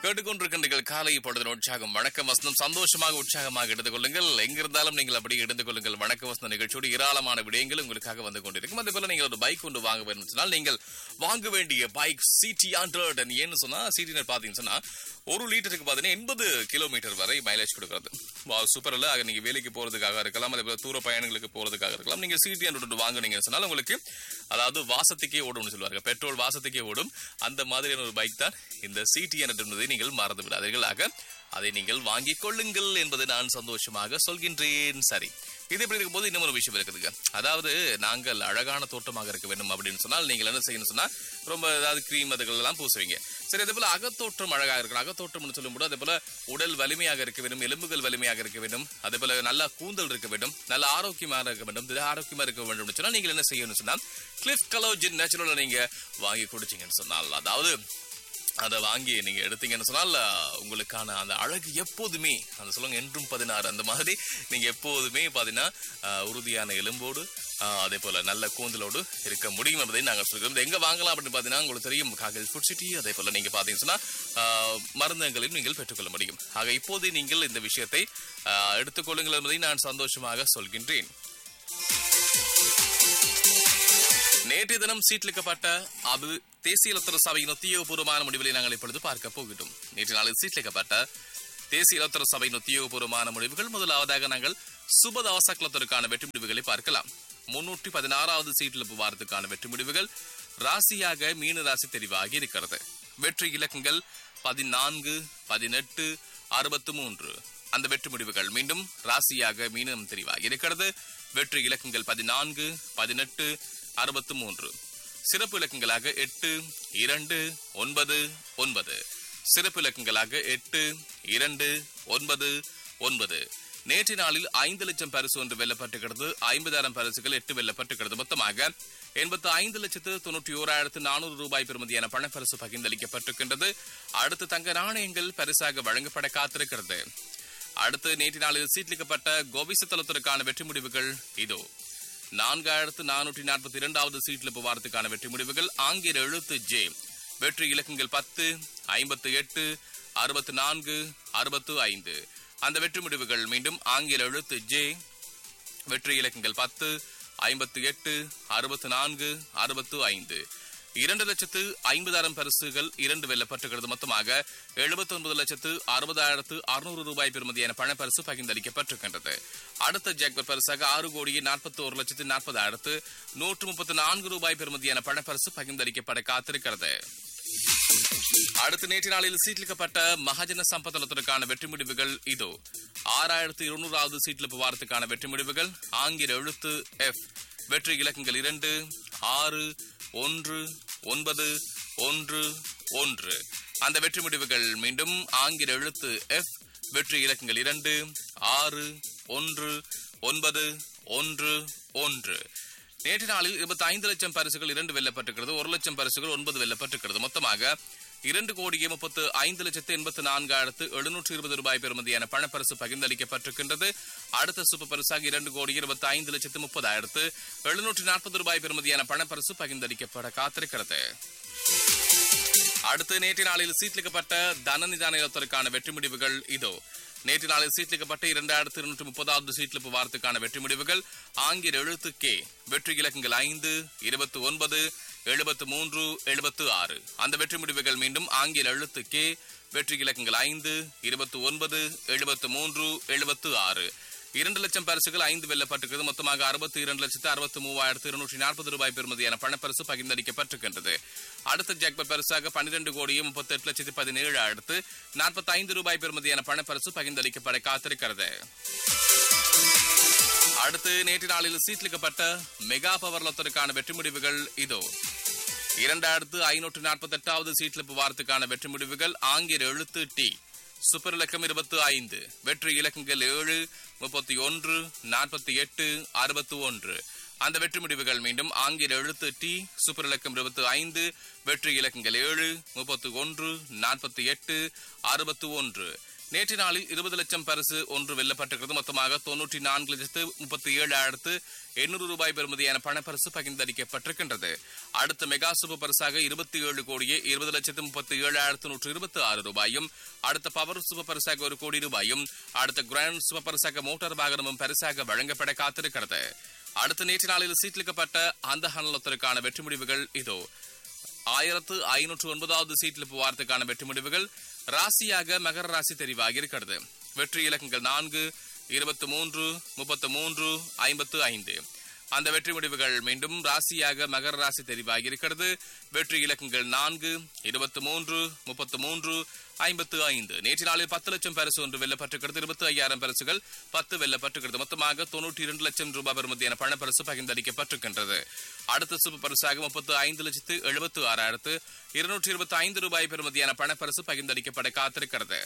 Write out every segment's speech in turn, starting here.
கேட்டுக்கொண்டிருக்கின்றீர்கள் காலை பொழுதின் உற்சாகம் வணக்கம் வசனம் சந்தோஷமாக உற்சாகமாக எடுத்துக் கொள்ளுங்கள் எங்கிருந்தாலும் நீங்கள் அப்படி எடுத்துக் கொள்ளுங்கள் வணக்க வசன நிகழ்ச்சியோடு ஏராளமான விடயங்கள் உங்களுக்காக வந்து கொண்டிருக்கும் அதே போல நீங்கள் ஒரு பைக் கொண்டு வாங்க வேண்டும் சொன்னால் நீங்கள் வாங்க வேண்டிய பைக் சிடி ஹண்ட்ரட் ஏன்னு சொன்னா சிடி பாத்தீங்கன்னு சொன்னா ஒரு லிட்டருக்கு பாத்தீங்கன்னா எண்பது கிலோமீட்டர் வரை மைலேஜ் கொடுக்கிறது வா சூப்பர் இல்ல ஆக நீங்க வேலைக்கு போறதுக்காக இருக்கலாம் அதே போல தூர பயணங்களுக்கு போறதுக்காக இருக்கலாம் நீங்க சிடி ஹண்ட்ரட் வாங்குனீங்கன்னு சொன்னால் உங்களுக்கு அதாவது வாசத்துக்கே ஓடும்னு சொல்லுவாங்க பெட்ரோல் வாசத்துக்கே ஓடும் அந்த மாதிரியான ஒரு பைக் தான் இந்த சிடி ஹண்ட்ரட் என்பதை நீங்கள் மறந்து விடாதீர்கள் ஆக அதை நீங்கள் வாங்கிக் கொள்ளுங்கள் என்பதை நான் சந்தோஷமாக சொல்கின்றேன் சரி இது எப்படி இருக்கும் போது இன்னும் ஒரு விஷயம் இருக்குதுங்க அதாவது நாங்கள் அழகான தோட்டமாக இருக்க வேண்டும் அப்படின்னு சொன்னால் நீங்கள் என்ன செய்யணும் சொன்னா ரொம்ப ஏதாவது கிரீம் அதுகள் எல்லாம் பூசுவீங்க சரி அதே போல அகத்தோற்றம் அழகாக இருக்கணும் அகத்தோற்றம்னு சொல்லும்போது அதே போல உடல் வலிமையாக இருக்க வேண்டும் எலும்புகள் வலிமையாக இருக்க வேண்டும் அதே போல நல்லா கூந்தல் இருக்க வேண்டும் நல்ல ஆரோக்கியமாக இருக்க வேண்டும் திட ஆரோக்கியமா இருக்க வேண்டும் சொன்னா நீங்கள் என்ன செய்யணும்னு சொன்னா கிளிஃப் கலோஜின் நேச்சுரல் நீங்க வாங்கி குடிச்சீங்கன்னு சொன்னால் அதாவது அதை வாங்கி நீங்க எடுத்தீங்கன்னு சொன்னால் அஹ், உங்களுக்கான அந்த அழகு எப்போதுமே அந்த சொல்லுங்க என்றும் பதினாறு அந்த மாதிரி நீங்க எப்போதுமே பாத்தீங்கன்னா அஹ், உறுதியான எலும்போடு அஹ், அதே போல நல்ல கூந்தலோடு இருக்க முடியும் என்பதை நாங்கள் சொல்கிறோம் இது எங்க வாங்கலாம் அப்படின்னு பாத்தீங்கன்னா உங்களுக்கு தெரியும் காகல் ஃபுட் சிட்டி அதே போல நீங்க பாத்தீங்கன்னா சொன்னா, அஹ், மருந்தகங்களையும் நீங்கள் பெற்றுக்கொள்ள முடியும் ஆக இப்போது நீங்கள் இந்த விஷயத்தை அஹ், எடுத்துக்கொள்ளுங்கள் என்பதை நான் சந்தோஷமாக சொல்கின்றேன் நேற்றைய தினம் சீட்லிக்கப்பட்ட அபு தேசிய இலத்தர சபையின் உத்தியோகபூர்வமான முடிவுகளை நாங்கள் இப்பொழுது பார்க்க போகிறோம் நேற்று நாளில் சீட்லிக்கப்பட்ட தேசிய இலத்தர சபையின் உத்தியோகபூர்வமான முடிவுகள் முதலாவதாக நாங்கள் சுபதாச குலத்திற்கான வெற்றி முடிவுகளை பார்க்கலாம் முன்னூற்றி பதினாறாவது சீட்டிழப்பு வாரத்துக்கான வெற்றி முடிவுகள் ராசியாக மீன ராசி தெரிவாகி இருக்கிறது வெற்றி இலக்கங்கள் பதினான்கு பதினெட்டு அறுபத்து மூன்று அந்த வெற்றி முடிவுகள் மீண்டும் ராசியாக மீனம் தெரிவாகி இருக்கிறது வெற்றி இலக்கங்கள் பதினான்கு பதினெட்டு அறுபத்து மூன்று சிறப்பு இலக்கங்களாக எட்டு இரண்டு ஒன்பது ஒன்பது சிறப்பு இலக்கங்களாக எட்டு இரண்டு ஒன்பது ஒன்பது நேற்று நாளில் ஐந்து லட்சம் பரிசு ஒன்று வெல்லப்பட்டுகிறது ஐம்பதாயிரம் பரிசுகள் எட்டு வெல்லப்பட்டுகிறது மொத்தமாக எண்பத்து ஐந்து லட்சத்து தொண்ணூற்றி ஓராயிரத்து நானூறு ரூபாய் பெறுமதியான பணப்பரிசு பகிர்ந்தளிக்கப்பட்டிருக்கின்றது அடுத்து தங்க நாணயங்கள் பரிசாக வழங்கப்பட காத்திருக்கிறது அடுத்து நேற்று நாளில் சீட்லிக்கப்பட்ட கோபிசத்தலத்திற்கான வெற்றி முடிவுகள் இதோ நான்காயிரத்து நானூற்றி நாற்பத்தி இரண்டாவது சீட்லிப்பு வாரத்துக்கான வெற்றி முடிவுகள் ஆங்கில எழுத்து ஜே வெற்றி இலக்கங்கள் பத்து ஐம்பத்து எட்டு அறுபத்து நான்கு அறுபத்து ஐந்து அந்த வெற்றி முடிவுகள் மீண்டும் ஆங்கில எழுத்து ஜே வெற்றி இலக்கங்கள் பத்து ஐம்பத்து எட்டு அறுபத்து நான்கு அறுபத்து ஐந்து இரண்டு லட்சத்து ஐம்பதாயிரம் பரிசுகள் இரண்டு வெல்லப்பட்டுகிறது மொத்தமாக எழுபத்தி ஒன்பது லட்சத்து அறுபதாயிரத்து அறுநூறு ரூபாய் பெறுமதியான பணப்பரிசு பகிர்ந்தளிக்கப்பட்டிருக்கின்றது அடுத்த ஜாக்பர் பரிசாக ஆறு கோடியே நாற்பத்தி ஒரு லட்சத்து நாற்பதாயிரத்து நூற்று முப்பத்தி நான்கு ரூபாய் பெறுமதியான பணப்பரிசு பகிர்ந்தளிக்கப்பட காத்திருக்கிறது அடுத்த நேற்று நாளில் சீட்லிக்கப்பட்ட மகாஜன சம்பத்தலத்திற்கான வெற்றி முடிவுகள் இதோ ஆறாயிரத்து இருநூறாவது சீட்லிப்பு வாரத்துக்கான வெற்றி முடிவுகள் ஆங்கில எழுத்து எஃப் வெற்றி இலக்கங்கள் இரண்டு ஆறு ஒன்று ஒன்பது ஒன்று ஒன்று அந்த வெற்றி முடிவுகள் மீண்டும் ஆங்கில எழுத்து எஃப் வெற்றி இலக்கங்கள் இரண்டு ஆறு ஒன்று ஒன்பது ஒன்று ஒன்று நேற்று நாளில் இருபத்தி ஐந்து லட்சம் பரிசுகள் இரண்டு வெல்லப்பட்டிருக்கிறது ஒரு லட்சம் பரிசுகள் ஒன்பது வெல்லப்பட்டிருக்கிறது மொத்தமாக இரண்டு கோடியே முப்பத்து ஐந்து லட்சத்து எண்பத்து நான்காயிரத்து எழுநூற்று இருபது ரூபாய் பெறுமதியான பணப்பரிசு பகிர்ந்தளிக்கப்பட்டிருக்கின்றது அடுத்த சூப்பர் பரிசாக இரண்டு கோடி இருபத்தி ஐந்து லட்சத்து முப்பதாயிரத்து எழுநூற்று நாற்பது ரூபாய் பெறுமதியான பணப்பரிசு பகிர்ந்தளிக்கப்பட காத்திருக்கிறது அடுத்து நேற்று நாளில் சீட்லிக்கப்பட்ட தனநிதான நிலத்திற்கான வெற்றி முடிவுகள் இதோ நேற்று நாளில் சீட்லிக்கப்பட்ட இரண்டாயிரத்து இருநூற்று முப்பதாவது சீட்லிப்பு வாரத்துக்கான வெற்றி முடிவுகள் ஆங்கில எழுத்து கே வெற்றி இலக்கங்கள் ஐந்து இருபத்தி ஒன்பது எழுபத்து மூன்று எழுபத்து ஆறு அந்த வெற்றி முடிவுகள் மீண்டும் ஆங்கில எழுத்து கே வெற்றி இலக்கங்கள் ஐந்து இருபத்தி ஒன்பது எழுபத்து மூன்று எழுபத்து ஆறு இரண்டு லட்சம் பரிசுகள் ஐந்து வெல்லப்பட்டிருக்கிறது மொத்தமாக அறுபத்தி இரண்டு லட்சத்து அறுபத்தி மூவாயிரத்து இருநூற்றி நாற்பது ரூபாய் பெறுமதியான பணப்பரிசு பகிர்ந்தளிக்கப்பட்டிருக்கின்றது அடுத்த ஜாக்பர் பரிசாக பன்னிரண்டு கோடியே முப்பத்தி எட்டு லட்சத்து பதினேழாயிரத்து நாற்பத்தி ஐந்து ரூபாய் பெறுமதியான பணப்பரிசு பகிர்ந்தளிக்கப்பட காத்திருக்கிறது அடுத்து நேற்று நாளில் சீட்லிக்கப்பட்ட மெகா பவர் லொத்தருக்கான வெற்றி முடிவுகள் இதோ இரண்டாயிரத்து ஐநூற்று நாற்பத்தி எட்டாவது சீட்லிப்பு வாரத்துக்கான வெற்றி முடிவுகள் ஆங்கில எழுத்து டி சூப்பர் இலக்கம் இருபத்தி ஐந்து வெற்றி இலக்கங்கள் ஏழு முப்பத்தி ஒன்று நாற்பத்தி எட்டு அறுபத்தி ஒன்று அந்த வெற்றி முடிவுகள் மீண்டும் ஆங்கில எழுத்து டி சூப்பர் இலக்கம் இருபத்தி ஐந்து வெற்றி இலக்கங்கள் ஏழு முப்பத்தி ஒன்று நாற்பத்தி எட்டு அறுபத்தி ஒன்று நேற்று நாளில் இருபது லட்சம் பரிசு ஒன்று வெல்லப்பட்டிருக்கிறது மொத்தமாக தொன்னூற்றி நான்கு லட்சத்து முப்பத்தி ஏழாயிரத்து எண்ணூறு ரூபாய் பெறுமதியான பணப்பரிசு பகிர்ந்தளிக்கப்பட்டிருக்கின்றது அடுத்த மெகா சூப்பர் பரிசாக இருபத்தி ஏழு கோடியே இருபது லட்சத்து முப்பத்தி ஏழாயிரத்து நூற்று இருபத்தி ஆறு ரூபாயும் அடுத்த பவர் சூப்பர் பரிசாக ஒரு கோடி ரூபாயும் அடுத்த கிராண்ட் சூப்பர் பரிசாக மோட்டார் வாகனமும் பரிசாக வழங்கப்பட காத்திருக்கிறது அடுத்த நேற்று நாளில் சீட்லிக்கப்பட்ட அந்த ஹனலத்திற்கான வெற்றி முடிவுகள் இதோ ஆயிரத்து ஐநூற்று ஒன்பதாவது சீட்டில் வாரத்துக்கான வெற்றி முடிவுகள் ராசியாக மகர ராசி தெரிவாகி இருக்கிறது வெற்றி இலக்கங்கள் நான்கு இருபத்தி மூன்று முப்பத்து மூன்று ஐம்பத்து ஐந்து அந்த வெற்றி முடிவுகள் மீண்டும் ராசியாக மகர ராசி தெரிவாகி இருக்கிறது வெற்றி இலக்கங்கள் நான்கு இருபத்தி மூன்று முப்பத்து மூன்று ஐம்பத்து ஐந்து நேற்று நாளில் பத்து லட்சம் பரிசு ஒன்று வெல்லப்பட்டிருக்கிறது இருபத்தி ஐயாயிரம் பரிசுகள் பத்து வெல்லப்பட்டிருக்கிறது மொத்தமாக தொன்னூற்றி இரண்டு லட்சம் ரூபாய் பெறுமதியான பணப்பரிசு பகிர்ந்தளிக்கப்பட்டிருக்கின்றது அடுத்த சூப்பர் பரிசாக முப்பத்து ஐந்து லட்சத்து எழுபத்து ஆறாயிரத்து இருநூற்றி இருபத்தி ஐந்து ரூபாய் பெறுமதியான பணப்பரிசு பகிர்ந்தளிக்கப்பட காத்திருக்கிறது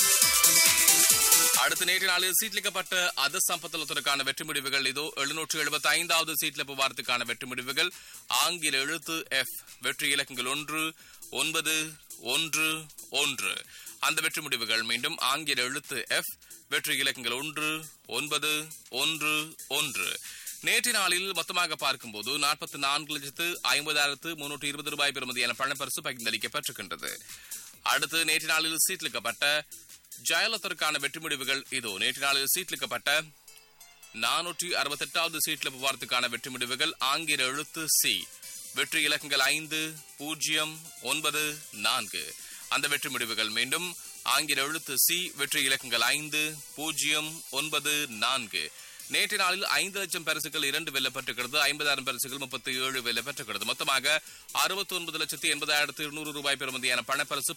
அடுத்த நேற்று நாளில் சீட்லிக்கப்பட்ட அத சம்பத்தலத்திற்கான வெற்றி முடிவுகள் இதோ எழுநூற்று எழுபத்தி ஐந்தாவது சீட்ல புவாரத்துக்கான வெற்றி முடிவுகள் ஆங்கில எழுத்து எஃப் வெற்றி இலக்கங்கள் ஒன்று ஒன்பது ஒன்று ஒன்று அந்த வெற்றி முடிவுகள் மீண்டும் ஆங்கில எழுத்து எஃப் வெற்றி இலக்கங்கள் ஒன்று ஒன்பது ஒன்று ஒன்று நேற்று நாளில் மொத்தமாக பார்க்கும்போது நாற்பத்தி நான்கு லட்சத்து ஐம்பதாயிரத்து முன்னூற்றி இருபது ரூபாய் பெறுமதியான பணப்பரிசு பகிர்ந்தளிக்கப்பட்டிருக்கின்றது அடுத்து நேற்று நாளில் சீட்லிக்கப்பட்ட ஜெயலலிதாவுக்கான வெற்றி முடிவுகள் இதோ நேற்று நாளில் சீட்லிக்கப்பட்ட நானூற்றி அறுபத்தி எட்டாவது சீட்ல புவாரத்துக்கான வெற்றி முடிவுகள் ஆங்கில எழுத்து சி வெற்றி இலக்கங்கள் ஐந்து பூஜ்ஜியம் ஒன்பது நான்கு அந்த வெற்றி முடிவுகள் மீண்டும் ஆங்கில எழுத்து சி வெற்றி இலக்கங்கள் ஐந்து பூஜ்ஜியம் ஒன்பது நான்கு நேற்று நாளில் ஐந்து லட்சம் பரிசுகள் இரண்டு வெல்லப்பட்டிருக்கிறது ஐம்பதாயிரம் பரிசுகள் முப்பத்தி ஏழு வெல்லப்பட்டிருக்கிறது மொத்தமாக அறுபத்தி ஒன்பது லட்சத்தி எண்பதாயிரத்து இருநூறு ரூபாய் பெறுமதியான பணப்பரிசு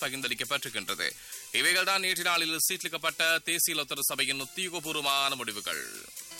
பகிர்ந்தளிக்கப்பட்டிருக்கின்றது இவைகள் தான் நேற்று நாளில் சீட்லிக்கப்பட்ட தேசிய லொத்தர சபையின் உத்தியோகபூர்வமான முடிவுகள்